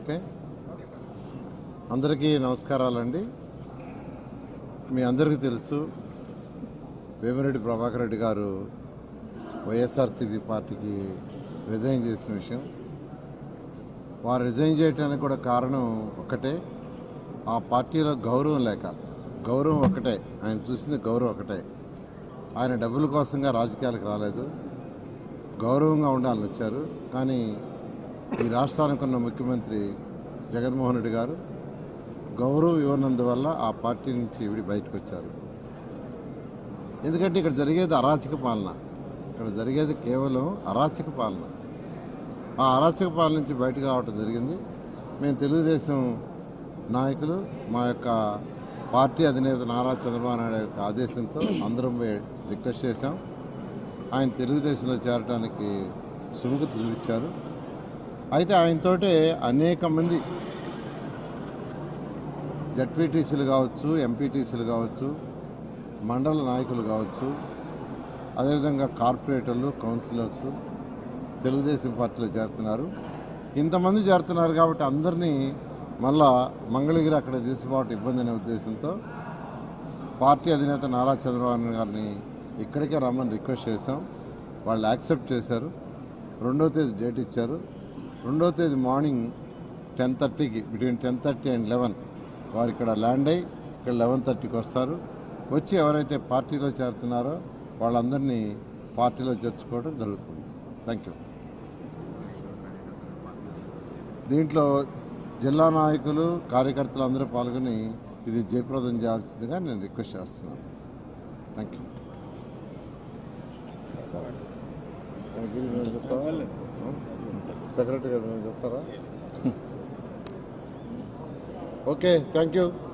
okay అందరికీ నమస్కారాలండి మీ అందరికీ తెలుసు వేమిరెడ్డి ప్రభాకర్ రెడ్డి గారు వైఎస్ఆర్సీపీ పార్టీకి రిజైన్ చేసిన విషయం వారు రిజైన్ చేయడానికి కూడా కారణం ఒక్కటే ఆ పార్టీలో గౌరవం లేక గౌరవం ఒకటే ఆయన చూసింది గౌరవం ఒకటే ఆయన డబ్బుల కోసంగా రాజకీయాలకు రాలేదు గౌరవంగా ఉండాలని వచ్చారు కానీ ఈ రాష్ట్రానికి ఉన్న ముఖ్యమంత్రి జగన్మోహన్ రెడ్డి గారు గౌరవం ఇవ్వనందువల్ల ఆ పార్టీ నుంచి విడి బయటకు వచ్చారు ఎందుకంటే ఇక్కడ జరిగేది అరాచక పాలన ఇక్కడ జరిగేది కేవలం అరాచక పాలన ఆ అరాచక పాలన నుంచి బయటకు రావటం జరిగింది మేము తెలుగుదేశం నాయకులు మా యొక్క పార్టీ అధినేత నారా చంద్రబాబు నాయుడు యొక్క ఆదేశంతో అందరం పోయి రిక్వెస్ట్ చేశాం ఆయన తెలుగుదేశంలో చేరడానికి సుముఖత చూపించారు అయితే ఆయనతోటే అనేక మంది జడ్పీటీసీలు కావచ్చు ఎంపీటీసీలు కావచ్చు మండల నాయకులు కావచ్చు అదేవిధంగా కార్పొరేటర్లు కౌన్సిలర్స్ తెలుగుదేశం పార్టీలో చేరుతున్నారు ఇంతమంది చేరుతున్నారు కాబట్టి అందరినీ మళ్ళా మంగళగిరి అక్కడ తీసుకోవటం ఇబ్బంది అనే ఉద్దేశంతో పార్టీ అధినేత నారా చంద్రబాబు నాయుడు గారిని ఇక్కడికే రమ్మని రిక్వెస్ట్ చేశాం వాళ్ళు యాక్సెప్ట్ చేశారు రెండో తేదీ డేట్ ఇచ్చారు రెండో తేదీ మార్నింగ్ టెన్ థర్టీకి between ten thirty and eleven వారు ఇక్కడ ల్యాండ్ అయ్యి ఇక్కడ లెవెన్ థర్టీకి వస్తారు వచ్చి ఎవరైతే పార్టీలో చేరుతున్నారో వాళ్ళందరినీ పార్టీలో చేర్చుకోవడం జరుగుతుంది థ్యాంక్ యూ దీంట్లో జిల్లా నాయకులు కార్యకర్తలు అందరూ పాల్గొని ఇది జయప్రదం చేయాల్సిందిగా నేను రిక్వెస్ట్ చేస్తున్నాను థ్యాంక్ యూ సెక్రటరీ గారు మీరు చెప్తారా ఓకే థ్యాంక్ యూ